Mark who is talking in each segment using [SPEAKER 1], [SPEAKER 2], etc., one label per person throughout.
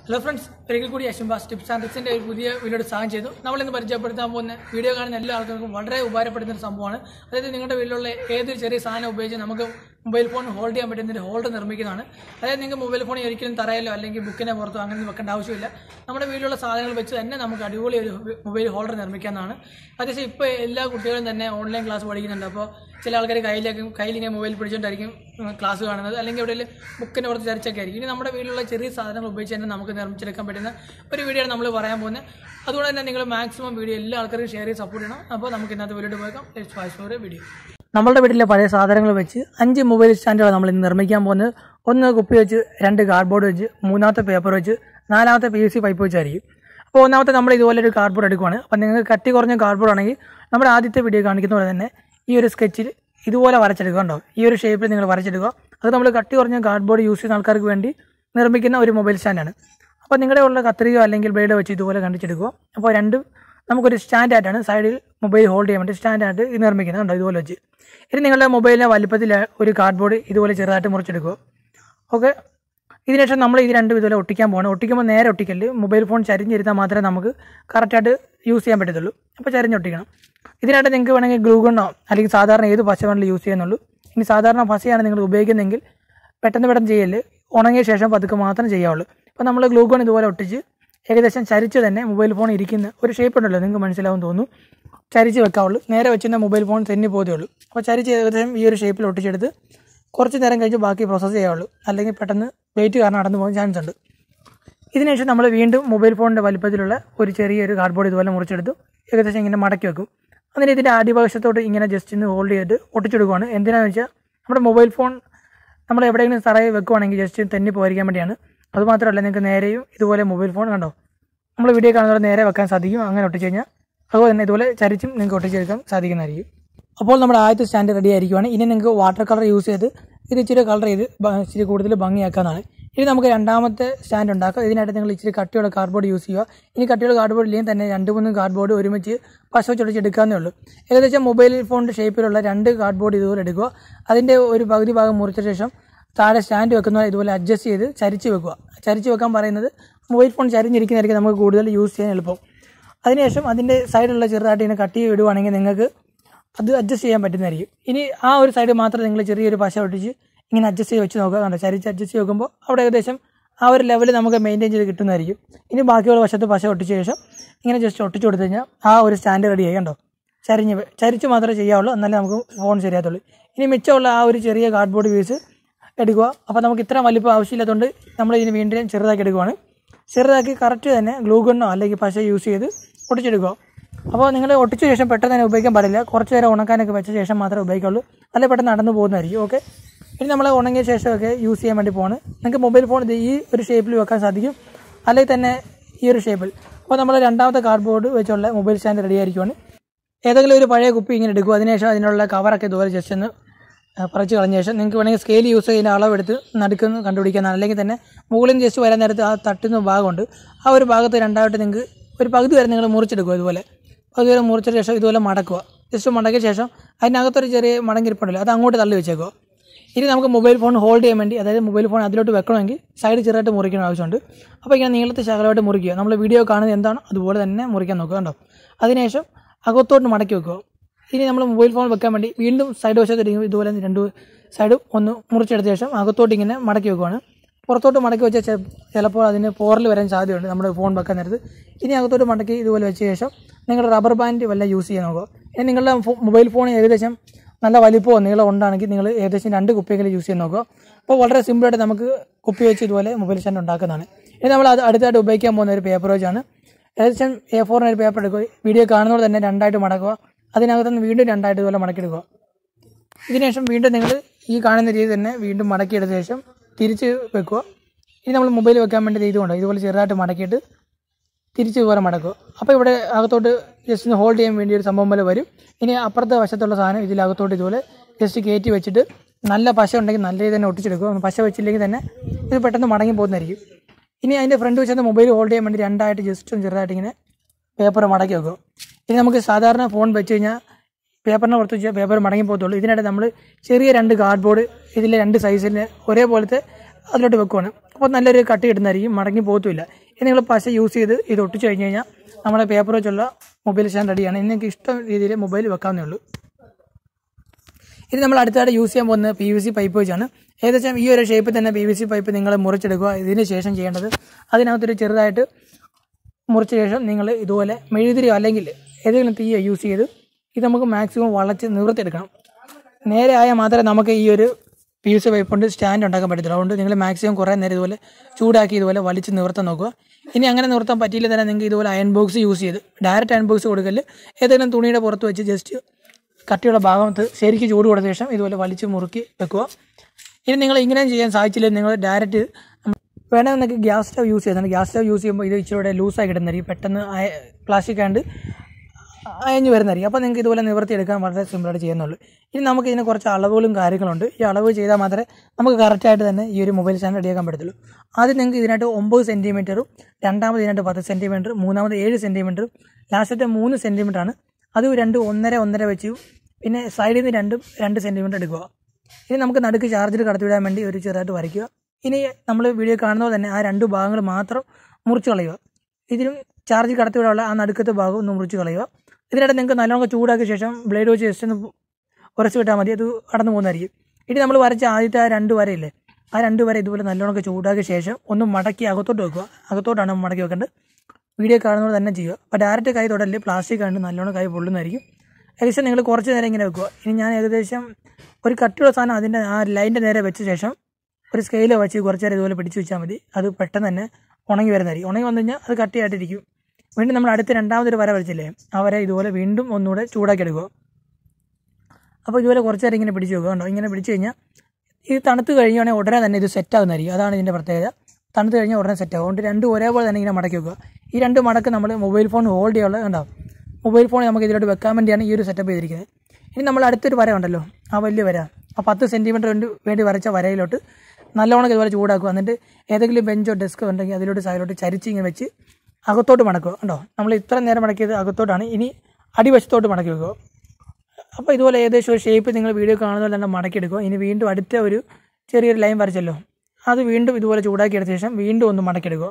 [SPEAKER 1] hello friends ഒരിക്കൽ കൂടി അശ്വംബാസ് tips and ടിപ്സിന്റെ ഒരു പുതിയ വീഡിയോ സാധനം ചെയ്തു നമ്മൾ ഇന്ന് പരിചയപ്പെടുത്താൻ പോകുന്ന വീഡിയോ കാണുന്ന എല്ലാ ആൾക്കാർക്കും വളരെ ഉപകാരപ്പെടുന്ന ഒരു സംഭവമാണ് അതായത് നിങ്ങളുടെ വീട്ടിലുള്ള ഏതൊരു ചെറിയ സാധനം ഉപയോഗിച്ച് നമുക്ക് മൊബൈൽ ഫോൺ ഹോൾഡ് ചെയ്യാൻ പറ്റുന്ന ഒരു ഹോൾഡർ നിർമ്മിക്കുന്നതാണ് അതായത് നിങ്ങൾക്ക് മൊബൈൽ ഫോൺ ഒരിക്കലും തറയിലോ അല്ലെങ്കിൽ ബുക്കിനെ പുറത്തോ അങ്ങനെ വെക്കേണ്ട ആവശ്യമില്ല നമ്മുടെ വീട്ടിലുള്ള സാധനങ്ങൾ വെച്ച് തന്നെ നമുക്ക് അടിപൊളി ഒരു മൊബൈൽ ഹോൾഡർ നിർമ്മിക്കാവുന്നതാണ് അത്യാവശ്യം ഇപ്പോൾ എല്ലാ കുട്ടികളും തന്നെ ഓൺലൈൻ ക്ലാസ് പഠിക്കുന്നുണ്ട് അപ്പോൾ ചില ആൾക്കാർ കയ്യിലേക്ക് കയ്യിൽ ഇങ്ങനെ മൊബൈൽ പിടിച്ചുകൊണ്ടായിരിക്കും ക്ലാസ് കാണുന്നത് അല്ലെങ്കിൽ എവിടെയെങ്കിലും ബുക്കിൻ്റെ പുറത്ത് ചരിച്ചൊക്കെ ആയിരിക്കും ഇനി നമ്മുടെ വീട്ടിലുള്ള ചെറിയ സാധനങ്ങൾ ഉപയോഗിച്ച് തന്നെ നമുക്ക് നിർമ്മിച്ചെടുക്കാൻ പറ്റുന്ന ഒരു വീഡിയോ ആണ് നമ്മൾ പറയാൻ പോകുന്നത് അതുകൊണ്ട് തന്നെ നിങ്ങൾ മാക്സിമം വീഡിയോ എല്ലാ ആൾക്കാർക്കും ഷെയർ ചെയ്ത് സപ്പോർട്ട് ചെയ്യണം അപ്പോൾ നമുക്ക് ഇന്നത്തെ വീഡിയോ പോയേക്കാം ലെറ്റ്സ് വാച്ച് ഫോർ വീഡിയോ നമ്മുടെ വീട്ടിലെ പഴയ സാധനങ്ങൾ വെച്ച് അഞ്ച് മൊബൈൽ സ്റ്റാൻഡുകൾ നമ്മൾ ഇന്ന് നിർമ്മിക്കാൻ പോകുന്നത് ഒന്ന് കുപ്പി വെച്ച് രണ്ട് കാർഡ്ബോർഡ് വെച്ച് മൂന്നാമത്തെ പേപ്പർ വെച്ച് നാലാമത്തെ പി സി പൈപ്പ് വെച്ചായിരിക്കും അപ്പോൾ ഒന്നാമത്തെ നമ്മൾ ഇതുപോലെ ഒരു കാർഡ്ബോർഡ് എടുക്കുവാണ് അപ്പോൾ നിങ്ങൾക്ക് കട്ടി കുറഞ്ഞ കാർഡ്ബോർഡ് ആണെങ്കിൽ നമ്മുടെ ആദ്യത്തെ വീഡിയോ കാണിക്കുന്ന പോലെ തന്നെ ഈ ഒരു സ്കെച്ചിൽ ഇതുപോലെ വരച്ചെടുക്കുക കണ്ടോ ഈ ഒരു ഷേപ്പിൽ നിങ്ങൾ വരച്ചെടുക്കുക അത് നമ്മൾ കട്ടി കുറഞ്ഞ കാർഡ്ബോർഡ് യൂസ് ചെയ്യുന്ന ആൾക്കാർക്ക് വേണ്ടി നിർമ്മിക്കുന്ന ഒരു മൊബൈൽ സ്റ്റാൻഡാണ് അപ്പോൾ നിങ്ങളുടെ ഉള്ള കത്രികയോ അല്ലെങ്കിൽ ബ്ലേഡോ വെച്ച് ഇതുപോലെ കണ്ടിച്ചെടുക്കുക അപ്പോൾ രണ്ടും നമുക്കൊരു സ്റ്റാൻഡായിട്ടാണ് സൈഡിൽ മൊബൈൽ ഹോൾഡ് ചെയ്യാൻ വേണ്ടി സ്റ്റാൻഡായിട്ട് ഇത് നിർമ്മിക്കുന്നത് കണ്ടോ ഇതുപോലെ വെച്ച് ഇനി നിങ്ങളുടെ മൊബൈലിൻ്റെ വലിപ്പത്തിൽ ഒരു കാർഡ്ബോർഡ് ഇതുപോലെ ചെറുതായിട്ട് മുറിച്ചെടുക്കുക ഓക്കെ ഇതിനുശേഷം നമ്മൾ ഇത് രണ്ടും ഇതുപോലെ ഒട്ടിക്കാൻ പോകണം ഒട്ടിക്കുമ്പോൾ നേരെ ഒട്ടിക്കല് മൊബൈൽ ഫോൺ ചരിഞ്ഞിരുന്നാൽ മാത്രമേ നമുക്ക് കറക്റ്റായിട്ട് യൂസ് ചെയ്യാൻ പറ്റത്തുള്ളൂ അപ്പോൾ ചരിഞ്ഞൊട്ടിക്കണം ഇതിനായിട്ട് നിങ്ങൾക്ക് വേണമെങ്കിൽ ഗ്ലൂഗണ്ണോ അല്ലെങ്കിൽ സാധാരണ ഏത് പശ വേണമെങ്കിലും യൂസ് ചെയ്യുന്നുള്ളൂ ഇനി സാധാരണ പശയാണ് നിങ്ങൾ ഉപയോഗിക്കുന്നതെങ്കിൽ പെട്ടെന്ന് പെട്ടെന്ന് ചെയ്യല് ഉണങ്ങിയ ശേഷം പതുക്കെ മാത്രം ചെയ്യാവുള്ളൂ അപ്പോൾ നമ്മൾ ഗ്ലൂഗൺ ഇതുപോലെ ഒട്ടിച്ച് ഏകദേശം ചരിച്ച് തന്നെ മൊബൈൽ ഫോൺ ഇരിക്കുന്ന ഒരു ഷേപ്പ് ഉണ്ടല്ലോ നിങ്ങൾക്ക് മനസ്സിലാവും തോന്നുന്നു ചരിച്ച് വെക്കാവുള്ളൂ നേരെ വെച്ചിരുന്ന മൊബൈൽ ഫോൺ തെന്നി പോതേ ഉള്ളൂ അപ്പോൾ ചരിച്ച് ഏകദേശം ഈ ഒരു ഷേപ്പിൽ ഒട്ടിച്ചെടുത്ത് കുറച്ച് നേരം കഴിഞ്ഞ് ബാക്കി പ്രോസസ്സ് ചെയ്യാവുള്ളൂ അല്ലെങ്കിൽ പെട്ടെന്ന് വെയിറ്റ് കാരണം നടന്നു പോകാൻ ചാൻസ് ഉണ്ട് ഇതിനുശേഷം നമ്മൾ വീണ്ടും മൊബൈൽ ഫോണിൻ്റെ വലിപ്പത്തിലുള്ള ഒരു ചെറിയൊരു കാർഡ്ബോർഡ് ഇതുപോലെ മുറിച്ചെടുത്തു ഏകദേശം ഇങ്ങനെ മടക്കി വെക്കും എന്നിട്ട് ഇതിൻ്റെ അടിവശത്തോട്ട് ഇങ്ങനെ ജസ്റ്റ് ഒന്ന് ഹോൾഡ് ചെയ്തിട്ട് ഒട്ടിച്ചെടുക്കുകയാണ് എന്തിനാണെന്ന് വെച്ചാൽ നമ്മുടെ മൊബൈൽ ഫോൺ നമ്മൾ എവിടെയെങ്കിലും തറയിൽ വെക്കുവാണെങ്കിൽ ജസ്റ്റ് തെന്നി പോയിരിക്കാൻ വേണ്ടിയാണ് അതുമാത്രമല്ല നിങ്ങൾക്ക് നേരെയും ഇതുപോലെ മൊബൈൽ ഫോൺ കണ്ടോ നമ്മൾ വീഡിയോ കാണുന്നവരെ നേരെ വെക്കാൻ സാധിക്കും അങ്ങനെ ഒട്ടിച്ച് കഴിഞ്ഞാൽ അതുപോലെ തന്നെ ഇതുപോലെ ചരിച്ചും നിങ്ങൾക്ക് ഒട്ടിച്ചെടുക്കാൻ സാധിക്കുന്നതായിരിക്കും അപ്പോൾ നമ്മുടെ ആദ്യത്തെ സ്റ്റാൻഡ് റെഡി ആയിരിക്കുവാണ് ഇനി നിങ്ങൾക്ക് വാട്ടർ കളർ യൂസ് ചെയ്ത് ഇത് ഇച്ചിരി കളർ ചെയ്ത് ബ- ഇച്ചിരി കൂടുതൽ ഭംഗിയാക്കാനാണ് ഇനി നമുക്ക് രണ്ടാമത്തെ സ്റ്റാൻഡ് ഉണ്ടാക്കാം ഇതിനായിട്ട് നിങ്ങൾ ഇച്ചിരി കട്ടിയുള്ള കാർഡ്ബോർഡ് യൂസ് ചെയ്യുക ഇനി കട്ടിയുള്ള കാർഡ്ബോർഡ് ഇല്ലെങ്കിൽ തന്നെ രണ്ട് മൂന്ന് കാർഡ്ബോർഡ് ഒരുമിച്ച് പശ വെച്ചൊടിച്ചെടുക്കാവുന്നേ ഉള്ളൂ ഏകദേശം മൊബൈൽ ഫോണിൻ്റെ ഷേപ്പിലുള്ള രണ്ട് കാർഡ്ബോർഡ് ഇതുപോലെ എടുക്കുക അതിൻ്റെ ഒരു പകുതി ഭാഗം മുറിച്ച ശേഷം താഴെ സ്റ്റാൻഡ് വെക്കുന്ന ഇതുപോലെ അഡ്ജസ്റ്റ് ചെയ്ത് ചരിച്ച് വെക്കുക ചരിച്ച് വെക്കാൻ പറയുന്നത് മൊബൈൽ ഫോൺ ചരിഞ്ഞിരിക്കുന്നതായിരിക്കും നമുക്ക് കൂടുതൽ യൂസ് ചെയ്യാൻ എളുപ്പം അതിനുശേഷം അതിൻ്റെ സൈഡിലുള്ള ചെറുതായിട്ട് ഇങ്ങനെ കട്ട് ചെയ്ത് വിടുവാണെങ്കിൽ നിങ്ങൾക്ക് അത് അഡ്ജസ്റ്റ് ചെയ്യാൻ പറ്റുന്നതായിരിക്കും ഇനി ആ ഒരു സൈഡ് മാത്രം നിങ്ങൾ ചെറിയൊരു പശ ഒട്ടിച്ച് ഇങ്ങനെ അഡ്ജസ്റ്റ് ചെയ്ത് വെച്ച് നോക്കുക കണ്ടോ ചരിച്ച് അഡ്ജസ്റ്റ് ചെയ്ത് നോക്കുമ്പോൾ അവിടെ ഏകദേശം ആ ഒരു ലെവൽ നമുക്ക് മെയിൻറ്റെയിൻ ചെയ്ത് കിട്ടുന്നതായിരിക്കും ഇനി ബാക്കിയുള്ള വശത്ത് പശ ഒട്ടിച്ച ശേഷം ഇങ്ങനെ ജസ്റ്റ് ഒട്ടിച്ച് കൊടുത്തു കഴിഞ്ഞാൽ ആ ഒരു സ്റ്റാൻഡ് റെഡി ആയി കണ്ടോ ചരിഞ്ഞ് വെ- ചരിച്ച് മാത്രമേ ചെയ്യാവുള്ളൂ എന്നാലേ നമുക്ക് ഫോൺ ശരിയാത്തുള്ളൂ ഇനി മിച്ചമുള്ള ആ ഒരു ചെറിയ കാർഡ്ബോർഡ് പീസ് എടുക്കുക അപ്പോൾ നമുക്ക് ഇത്ര വലിപ്പം ആവശ്യമില്ലാത്തതുകൊണ്ട് നമ്മൾ ഇതിന് വീണ്ടും ചെറുതാക്കി എടുക്കുവാണ് ചെറുതാക്കി കറക്റ്റ് തന്നെ ഗ്ലൂ ഗണ്ണോ അല്ലെങ്കിൽ പശ യൂസ് ചെയ്ത് ഒട്ടിച്ചെടുക്കുക അപ്പോൾ നിങ്ങൾ ഒട്ടിച്ച ശേഷം പെട്ടെന്ന് തന്നെ ഉപയോഗിക്കാൻ പാടില്ല കുറച്ച് നേരം ഉണക്കാനൊക്കെ വെച്ച ശേഷം മാത്രമേ ഉപയോഗിക്കുള്ളൂ അല്ലെങ്കിൽ പെട്ടെന്ന് നടന്നു പോകുന്നതായിരിക്കും ഓക്കെ ഇനി നമ്മൾ ഉണങ്ങിയ ശേഷമൊക്കെ യൂസ് ചെയ്യാൻ വേണ്ടി പോവാണ് നിങ്ങൾക്ക് മൊബൈൽ ഫോൺ ഇത് ഈ ഒരു ഷേപ്പിൽ വെക്കാൻ സാധിക്കും അല്ലെങ്കിൽ തന്നെ ഈ ഒരു ഷേപ്പിൽ അപ്പോൾ നമ്മൾ രണ്ടാമത്തെ കാർഡ്ബോർഡ് വെച്ചുള്ള മൊബൈൽ സ്റ്റാൻഡ് റെഡി ആയിരിക്കുവാണ് ഏതെങ്കിലും ഒരു പഴയ കുപ്പി ഇങ്ങനെ എടുക്കുക അതിനുശേഷം അതിനുള്ള കവറൊക്കെ ഇതുപോലെ ജസ്റ്റ് ഒന്ന് ആ, പറിച്ച് കളഞ്ഞ ശേഷം നിങ്ങൾക്ക് വേണമെങ്കിൽ സ്കെയിൽ യൂസ് ചെയ്യുന്ന അളവെടുത്ത് നടുക്കുന്ന കണ്ടുപിടിക്കാനാണ് അല്ലെങ്കിൽ തന്നെ മുകളിൽ നിന്ന് ജസ്റ്റ് വരാൻ നേരത്ത് ആ തട്ടുന്ന ഭാഗമുണ്ട് ആ ഒരു ഭാഗത്ത് രണ്ടായിട്ട് നിങ്ങൾക്ക് ഒരു പകുതി വരെ നിങ്ങൾ മുറിച്ചെടുക്കുക ഇതുപോലെ പകുതി വരെ മുറിച്ച ശേഷം ഇതുപോലെ മടക്കുക ജസ്റ്റ് മടക്കിയ ശേഷം അതിനകത്തൊരു ചെറിയ മടങ്ങിരിപ്പുണ്ടല്ലോ അത് അങ്ങോട്ട് തള്ളി വെച്ചേക്കുക ഇനി നമുക്ക് മൊബൈൽ ഫോൺ ഹോൾഡ് ചെയ്യാൻ വേണ്ടി അതായത് മൊബൈൽ ഫോൺ അതിലോട്ട് വെക്കണമെങ്കിൽ സൈഡ് ചെറുതായിട്ട് മുറിക്കണം ആവശ്യമുണ്ട് അപ്പോൾ ഇങ്ങനെ നീളത്തെ ശകലമായിട്ട് മുറിക്കുക നമ്മൾ വീഡിയോ കാണുന്നത് എന്താണോ അതുപോലെ തന്നെ മുറിക്കാൻ നോക്കുക കണ്ടോ അതിനുശേഷം അകത്തോട്ട് മടക്കി വെക്കുക ഇനി നമ്മൾ മൊബൈൽ ഫോൺ വെക്കാൻ വേണ്ടി വീണ്ടും സൈഡ് വശത്ത് ഇരിക്കും ഇതുപോലെ രണ്ട് സൈഡും ഒന്ന് മുറിച്ചെടുത്ത ശേഷം അകത്തോട്ട് ഇങ്ങനെ മടക്കി വെക്കുവാണ് പുറത്തോട്ട് മടക്കി വെച്ചാൽ ചെ- ചിലപ്പോൾ അതിന് പോറൽ വരാൻ സാധ്യതയുണ്ട് നമ്മുടെ ഫോൺ വെക്കാൻ നേരത്ത് ഇനി അകത്തോട്ട് മടക്കി ഇതുപോലെ വെച്ച ശേഷം നിങ്ങൾ റബ്ബർ ബാൻഡ് വല്ല യൂസ് ചെയ്യാൻ നോക്കുക ഇനി നിങ്ങളുടെ ഫോ- മൊബൈൽ ഫോൺ ഏകദേശം നല്ല വലിപ്പമോ നീളം ഉണ്ടാണെങ്കിൽ നിങ്ങൾ ഏകദേശം രണ്ട് കുപ്പിയെങ്കിലും യൂസ് ചെയ്യാൻ നോക്കുക അപ്പോൾ വളരെ സിമ്പിളായിട്ട് നമുക്ക് കുപ്പി വെച്ച് ഇതുപോലെ മൊബൈൽ സ്റ്റാൻഡ് ഉണ്ടാക്കുന്നതാണ് ഇനി നമ്മൾ അത് അടുത്തായിട്ട് ഉപയോഗിക്കാൻ പോകുന്ന ഒരു പേപ്പർ വെച്ചാണ് ഏകദേശം എ ഫോറിന് ഒരു പേപ്പർ എടുക്കുക വീഡിയോ കാണുന്നതോടെ തന്നെ രണ്ടായിട്ട് മടക്കുക അതിനകത്ത് നിന്ന് വീണ്ടും രണ്ടായിട്ട് ഇതുപോലെ മടക്കിയെടുക്കുക ഇതിനുശേഷം വീണ്ടും നിങ്ങൾ ഈ കാണുന്ന രീതി തന്നെ വീണ്ടും മടക്കിയെടുത്ത ശേഷം തിരിച്ച് വെക്കുക ഇനി നമ്മൾ മൊബൈൽ വെക്കാൻ വേണ്ടി ഇതുകൊണ്ട് ഇതുപോലെ ചെറുതായിട്ട് മടക്കിയിട്ട് തിരിച്ച് ഇതുപോലെ മടക്കുക അപ്പോൾ ഇവിടെ അകത്തോട്ട് ജസ്റ്റ് ഒന്ന് ഹോൾഡ് ചെയ്യാൻ വേണ്ടി ഒരു സംഭവം പോലെ വരും ഇനി അപ്പുറത്തെ വശത്തുള്ള സാധനം ഇതിലകത്തോട്ട് ഇതുപോലെ ജസ്റ്റ് കയറ്റി വെച്ചിട്ട് നല്ല പശ ഉണ്ടെങ്കിൽ നല്ല രീതിയിൽ തന്നെ ഒട്ടിച്ചെടുക്കുക ഒന്ന് പശ വെച്ചില്ലെങ്കിൽ തന്നെ ഇത് പെട്ടെന്ന് മടങ്ങി പോകുന്നതായിരിക്കും ഇനി അതിൻ്റെ ഫ്രണ്ട് വെച്ചാൽ മൊബൈൽ ഹോൾഡ് ചെയ്യാൻ വേണ്ടി രണ്ടായിട്ട് ജസ്റ്റ് ഒന്ന് ചെറുതായിട്ട് ഇങ്ങനെ പേപ്പർ മടക്കി വെക്കുക ഇനി നമുക്ക് സാധാരണ ഫോൺ വെച്ച് കഴിഞ്ഞാൽ പേപ്പറിനെ പുറത്ത് വെച്ചാൽ പേപ്പർ മടങ്ങി പോകത്തുള്ളൂ ഇതിനായിട്ട് നമ്മൾ ചെറിയ രണ്ട് കാർഡ്ബോർഡ് ഇതിലെ രണ്ട് സൈസിൽ ഒരേപോലത്തെ അതിലോട്ട് വെക്കുവാണ് അപ്പോൾ നല്ലൊരു കട്ടി കിട്ടുന്നതായിരിക്കും മടങ്ങി പോകത്തുമില്ല ഇനി നിങ്ങൾ പശ യൂസ് ചെയ്ത് ഇത് ഒട്ടിച്ച് കഴിഞ്ഞ് കഴിഞ്ഞാൽ നമ്മുടെ പേപ്പർ വെച്ചുള്ള മൊബൈൽ സ്റ്റാൻഡ് റെഡിയാണ് ഇനി നിങ്ങൾക്ക് ഇഷ്ടം രീതിയിൽ മൊബൈൽ വെക്കാവുന്നേ ഉള്ളൂ ഇത് നമ്മൾ അടുത്തായിട്ട് യൂസ് ചെയ്യാൻ പോകുന്നത് പി വി സി പൈപ്പ് വെച്ചാണ് ഏകദേശം ഈ ഒരു ഷേപ്പിൽ തന്നെ പി വി സി പൈപ്പ് നിങ്ങൾ മുറിച്ചെടുക്കുക ഇതിന് ശേഷം ചെയ്യേണ്ടത് അതിനകത്തൊരു ചെറുതായിട്ട് മുറിച്ച ശേഷം നിങ്ങൾ ഇതുപോലെ മെഴുതിരി അല്ലെങ്കിൽ ഏതെങ്കിലും തീയ യൂസ് ചെയ്ത് ഇത് നമുക്ക് മാക്സിമം വളച്ച് നിവർത്തെടുക്കണം നേരെ ആയാൽ മാത്രമേ നമുക്ക് ഈ ഒരു പി വി സി പൈപ്പ് കൊണ്ട് സ്റ്റാൻഡ് ഉണ്ടാക്കാൻ പറ്റത്തുള്ളൂ അതുകൊണ്ട് നിങ്ങൾ മാക്സിമം കുറേ നേരം ഇതുപോലെ ചൂടാക്കി ഇതുപോലെ വലിച്ച് നിവർത്താൻ നോക്കുക ഇനി അങ്ങനെ നിവർത്താൻ പറ്റിയില്ല തന്നെ നിങ്ങൾക്ക് ഇതുപോലെ അയൺ ബോക്സ് യൂസ് ചെയ്ത് ഡയറക്റ്റ് അയൺ ബോക്സ് കൊടുക്കല് ഏതെങ്കിലും തുണിയുടെ പുറത്ത് വെച്ച് ജസ്റ്റ് കട്ടിയുള്ള ഭാഗത്ത് ശരിക്ക് ചൂട് കൊടുത്ത ശേഷം ഇതുപോലെ വലിച്ച് മുറുക്കി വെക്കുക ഇനി നിങ്ങൾ ഇങ്ങനെ ചെയ്യാൻ സാധിച്ചില്ല നിങ്ങൾ ഡയറക്റ്റ് വേണമെങ്കിൽ നിങ്ങൾക്ക് ഗ്യാസ് സ്റ്റവ് യൂസ് ചെയ്യുന്നുണ്ട് ഗ്യാസ് സ്റ്റവ് യൂസ് ചെയ്യുമ്പോൾ ഇത് ഇച്ചിരി കൂടെ ലൂസായി കിട്ടുന്നതായിരിക്കും പെട്ടെന്ന് പ്ലാസ്റ്റിക് ആണ്ട് അയഞ്ഞു വരുന്നതായിരിക്കും അപ്പോൾ നിങ്ങൾക്ക് ഇതുപോലെ നിവർത്തിയെടുക്കാൻ വളരെ സിമ്പിളായിട്ട് ചെയ്യുന്നുള്ളൂ ഇനി നമുക്ക് ഇതിന് കുറച്ച് അളവുകളും കാര്യങ്ങളുണ്ട് ഈ അളവ് ചെയ്താൽ മാത്രമേ നമുക്ക് കറക്റ്റായിട്ട് തന്നെ ഈ ഒരു മൊബൈൽ സ്റ്റാൻഡ് റെഡിയാക്കാൻ പറ്റത്തുള്ളൂ ആദ്യം നിങ്ങൾക്ക് ഇതിനായിട്ട് ഒമ്പത് സെൻറ്റിമീറ്ററും രണ്ടാമത് ഇതിനായിട്ട് പത്ത് സെൻറ്റിമീറ്റർ മൂന്നാമത് ഏഴ് സെൻറ്റിമീറ്ററും ലാസ്റ്റത്തെ മൂന്ന് സെൻറ്റിമീറ്ററാണ് അത് രണ്ട് ഒന്നര ഒന്നര വെച്ചു പിന്നെ സൈഡിൽ നിന്ന് രണ്ടും രണ്ട് സെൻറ്റിമീറ്റർ എടുക്കുക ഇനി നമുക്ക് നടുക്ക് ചാർജർ കടത്തിവിടാൻ വേണ്ടി ഒരു ചെറുതായിട്ട് വരയ്ക്കുക ഇനി നമ്മൾ വീഡിയോ കാണുന്ന പോലെ തന്നെ ആ രണ്ട് ഭാഗങ്ങൾ മാത്രം മുറിച്ച് കളയുക ഇതിലും ചാർജ് കടത്തിവിടാനുള്ള ആ നടുക്കത്തെ ഭാഗം ഒന്ന് മുറിച്ച് കളയുക ഇതിനിടെ നിങ്ങൾക്ക് നല്ലോണം ചൂടാക്കിയ ശേഷം ബ്ലേഡ് വെച്ച് ജസ്റ്റ് ഒന്ന് ഉരച്ച് വിട്ടാൽ മതി അത് അടന്നു പോകുന്നതായിരിക്കും ഇനി നമ്മൾ വരച്ച ആദ്യത്തെ ആ രണ്ട് വരയില്ലേ ആ രണ്ട് വര ഇതുപോലെ നല്ലോണം ചൂടാക്കിയ ശേഷം ഒന്ന് മടക്കി അകത്തോട്ട് വെക്കുക അകത്തോട്ടാണ് മടക്കി വെക്കേണ്ടത് വീഡിയോ കാണുന്നത് തന്നെ ചെയ്യുക അപ്പോൾ ഡയറക്റ്റ് കൈ തൊടല്ലേ പ്ലാസ്റ്റിക് ആണ് നല്ലോണം കൈ പൊള്ളുന്നതായിരിക്കും ഏകദേശം നിങ്ങൾ കുറച്ച് നേരം ഇങ്ങനെ വെക്കുക ഇനി ഞാൻ ഏകദേശം ഒരു കട്ടിയുള്ള സാധനം അതിൻ്റെ ആ ലൈൻ്റെ നേരെ വെച്ച ശേഷം ഒരു സ്കെയിൽ വെച്ച് കുറച്ച് നേരം ഇതുപോലെ പിടിച്ച് വെച്ചാൽ മതി അത് പെട്ടെന്ന് തന്നെ ഉണങ്ങി വരുന്നതായിരിക്കും ഉണങ്ങി വന്നു കഴിഞ്ഞാൽ അത് കട്ടിയായിട്ടിരിക്കും വീണ്ടും നമ്മൾ അടുത്ത് രണ്ടാമതൊരു വര വരച്ചില്ലേ ആ വര ഇതുപോലെ വീണ്ടും ഒന്നുകൂടെ ചൂടാക്കി എടുക്കുക അപ്പോൾ ഇതുപോലെ കുറച്ച് നേരം ഇങ്ങനെ പിടിച്ച് വെക്കുക കണ്ടോ ഇങ്ങനെ പിടിച്ച് കഴിഞ്ഞാൽ ഇത് തണുത്ത് കഴിഞ്ഞാണെങ്കിൽ ഉടനെ തന്നെ ഇത് സെറ്റ് ആകുന്നതായിരിക്കും അതാണ് ഇതിൻ്റെ പ്രത്യേകത തണുത്ത് കഴിഞ്ഞാൽ ഉടനെ സെറ്റ് ആകും അതുകൊണ്ട് രണ്ടും ഒരേപോലെ തന്നെ ഇങ്ങനെ മടക്കി വെക്കുക ഈ രണ്ട് മടക്ക് നമ്മൾ മൊബൈൽ ഫോൺ ഹോൾഡ് ചെയ്യാനുള്ള കണ്ടോ മൊബൈൽ ഫോൺ നമുക്ക് ഇതിലോട്ട് വെക്കാൻ വേണ്ടിയാണ് ഈ ഒരു സെറ്റപ്പ് ചെയ്തിരിക്കുന്നത് ഇനി നമ്മൾ അടുത്തൊരു വര ഉണ്ടല്ലോ ആ വലിയ വര ആ പത്ത് സെൻറ്റിമീറ്റർ വേണ്ടി വേണ്ടി വരച്ച വരയിലോട്ട് നല്ലോണം ഇതുപോലെ ചൂടാക്കുക എന്നിട്ട് ഏതെങ്കിലും ബെഞ്ചോ ഡെസ്കോ ഉണ്ടെങ്കിൽ അതിലോട്ട് സൈഡിലോട്ട് ചരിച്ച് ഇങ്ങനെ വെച്ച് അകത്തോട്ട് മടക്കുക കണ്ടോ നമ്മൾ ഇത്ര നേരം മടക്കിയത് അകത്തോട്ടാണ് ഇനി അടിവശത്തോട്ട് മടക്കി വെക്കുക അപ്പോൾ ഇതുപോലെ ഏകദേശം ഒരു ഷേപ്പ് നിങ്ങൾ വീഡിയോ കാണുന്ന പോലെ തന്നെ മടക്കിയെടുക്കുക ഇനി വീണ്ടും അടുത്ത ഒരു ചെറിയൊരു ലൈൻ വരച്ചല്ലോ അത് വീണ്ടും ഇതുപോലെ ചൂടാക്കി എടുത്ത ശേഷം വീണ്ടും ഒന്ന് മടക്കിയെടുക്കുക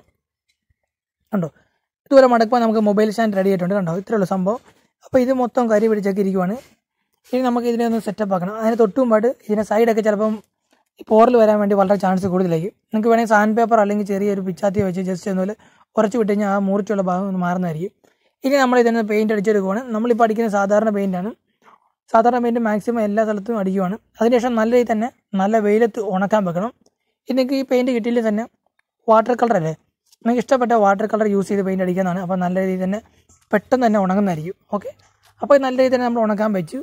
[SPEAKER 1] കണ്ടോ ഇതുപോലെ മടക്കുമ്പോൾ നമുക്ക് മൊബൈൽ സ്റ്റാൻഡ് റെഡി ആയിട്ടുണ്ട് കണ്ടോ ഇത്രയുള്ള സംഭവം അപ്പോൾ ഇത് മൊത്തം കരി പിടിച്ചൊക്കെ ഇരിക്കുവാണ് ഇനി നമുക്ക് ഇതിനെ ഒന്ന് സെറ്റപ്പ് ആക്കണം അതിന് തൊട്ടുമുമ്പായിട്ട് ഇതിനെ സൈഡൊക്കെ ചിലപ്പം പോറിൽ വരാൻ വേണ്ടി വളരെ ചാൻസ് കൂടുതലായിരിക്കും നിങ്ങൾക്ക് വേണമെങ്കിൽ സാൻഡ് പേപ്പർ അല്ലെങ്കിൽ ചെറിയൊരു പിച്ചാത്തി വെച്ച് ജസ്റ്റ് ഒന്നുപോലെ കുറച്ച് വിട്ട് കഴിഞ്ഞാൽ ആ മുറിച്ചുള്ള ഭാഗം ഒന്ന് മാറുന്നതായിരിക്കും ഇനി നമ്മൾ ഇതിന് പെയിൻറ്റ് അടിച്ചെടുക്കുവാണ് നമ്മളിപ്പോൾ അടിക്കുന്ന സാധാരണ പെയിൻറ്റാണ് സാധാരണ പെയിൻറ്റ് മാക്സിമം എല്ലാ സ്ഥലത്തും അടിക്കുവാണ് അതിനുശേഷം നല്ല രീതിയിൽ തന്നെ നല്ല വെയിലത്ത് ഉണക്കാൻ വെക്കണം ഇല്ലെങ്കിൽ ഈ പെയിൻറ്റ് കിട്ടിയില്ലെങ്കിൽ തന്നെ വാട്ടർ കളർ അല്ലേ നിങ്ങൾക്ക് ഇഷ്ടപ്പെട്ട വാട്ടർ കളർ യൂസ് ചെയ്ത് പെയിൻറ്റ് അടിക്കുന്നതാണ് അപ്പോൾ നല്ല രീതിയിൽ തന്നെ പെട്ടെന്ന് തന്നെ ഉണങ്ങുന്നതായിരിക്കും ഓക്കെ അപ്പോൾ നല്ല രീതിയിൽ തന്നെ നമ്മൾ ഉണക്കാൻ വെച്ചു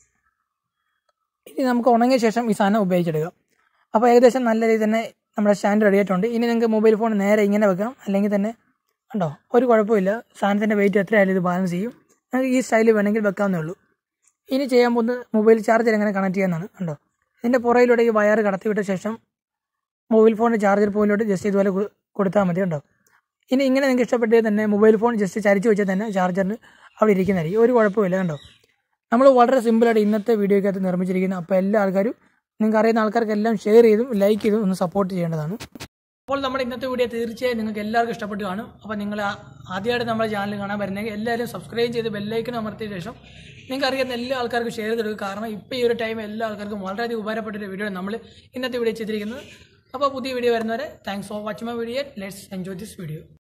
[SPEAKER 1] ഇനി നമുക്ക് ഉണങ്ങിയ ശേഷം ഈ സാധനം ഉപയോഗിച്ചെടുക്കാം അപ്പോൾ ഏകദേശം നല്ല രീതിയിൽ തന്നെ നമ്മുടെ സ്റ്റാൻഡ് റെഡി ആയിട്ടുണ്ട് ഇനി നിങ്ങൾക്ക് മൊബൈൽ ഫോൺ നേരെ ഇങ്ങനെ വെക്കാം അല്ലെങ്കിൽ തന്നെ ഉണ്ടോ ഒരു കുഴപ്പമില്ല സാധനത്തിൻ്റെ വെയിറ്റ് എത്രയായാലും ഇത് ബാലൻസ് ചെയ്യും നിങ്ങൾക്ക് ഈ സ്റ്റൈലിൽ വേണമെങ്കിൽ വെക്കാവുന്നേ ഉള്ളൂ ഇനി ചെയ്യാൻ പോകുന്നത് മൊബൈൽ ചാർജർ എങ്ങനെ കണക്ട് ചെയ്യാമെന്നാണ് ഉണ്ടോ ഇതിൻ്റെ പുറയിലൂടെ ഈ വയർ കടത്തിവിട്ട ശേഷം മൊബൈൽ ഫോണിൻ്റെ ചാർജർ പോയിലോട്ട് ജസ്റ്റ് ഇതുപോലെ കൊ- കൊടുത്താൽ മതി ഉണ്ടോ ഇനി ഇങ്ങനെ നിങ്ങൾക്ക് ഇഷ്ടപ്പെട്ടത് തന്നെ മൊബൈൽ ഫോൺ ജസ്റ്റ് ചരിച്ച് വെച്ചാൽ തന്നെ ചാർജറിന് അവിടെ ഇരിക്കുന്നതായിരിക്കും ഒരു കുഴപ്പമില്ല കണ്ടോ നമ്മൾ വളരെ സിമ്പിളായിട്ട് ഇന്നത്തെ വീഡിയോക്കകത്ത് നിർമ്മിച്ചിരിക്കുന്നത് അപ്പോൾ എല്ലാ ആൾക്കാരും നിങ്ങൾക്ക് അറിയുന്ന ആൾക്കാർക്കെല്ലാം ഷെയർ ചെയ്തും ലൈക്ക് ചെയ്തും ഒന്ന് സപ്പോർട്ട് ചെയ്യേണ്ടതാണ് അപ്പോൾ നമ്മുടെ ഇന്നത്തെ വീഡിയോ തീർച്ചയായും നിങ്ങൾക്ക് എല്ലാവർക്കും ഇഷ്ടപ്പെട്ട് കാണും അപ്പോൾ നിങ്ങൾ ആ- ആദ്യമായിട്ട് നമ്മുടെ ചാനൽ കാണാൻ വരുന്നെങ്കിൽ എല്ലാവരും സബ്സ്ക്രൈബ് ചെയ്ത് ബെല്ലൈക്കൺ അമർത്തിയ ശേഷം നിങ്ങൾക്ക് അറിയുന്ന എല്ലാ ആൾക്കാർക്കും ഷെയർ ചെയ്തെടുക്കുക കാരണം ഇപ്പോൾ ഈ ഒരു ടൈം എല്ലാ ആൾക്കാർക്കും വളരെയധികം ഉപകാരപ്പെട്ട ഒരു വീഡിയോ നമ്മൾ ഇന്നത്തെ വീഡിയോ ചെയ്തിരിക്കുന്നത് അപ്പോൾ പുതിയ വീഡിയോ വരുന്നവരെ thanks for watching my video let's enjoy this video